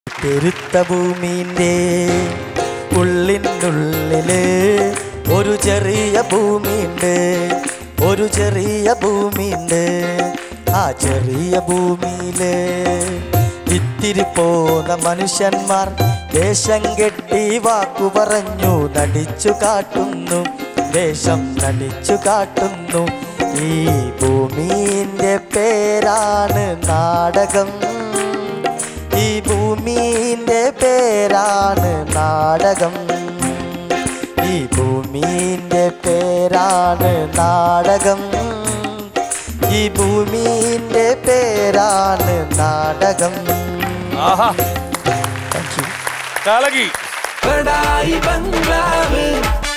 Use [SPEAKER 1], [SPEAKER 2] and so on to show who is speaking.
[SPEAKER 1] പെരുത്ത ഭൂമിൻ്റെ ഉള്ളിനുള്ളില് ഒരു ചെറിയ ഭൂമിയുണ്ട് ഒരു ചെറിയ ഭൂമിയുണ്ട് ആ ചെറിയ ഭൂമിയില് ഇത്തിരി പോന്ന മനുഷ്യന്മാർ ദേശം കെട്ടി വാക്കു പറഞ്ഞു നടിച്ചു കാട്ടുന്നു ദേശം നടിച്ചു കാട്ടുന്നു ഈ ഭൂമിന്റെ പേരാണ് നാടകം ഈ ഭൂമിന്റെ പേരാണ് നാടകം ഈ ഭൂമിന്റെ പേരാണ് നാടകം ഈ ഭൂമിന്റെ പേരാണ് നാടകം
[SPEAKER 2] ആഹാ
[SPEAKER 1] താങ്ക് യു
[SPEAKER 2] കലകി
[SPEAKER 3] ബഡായി ബംഗ്ലാവ്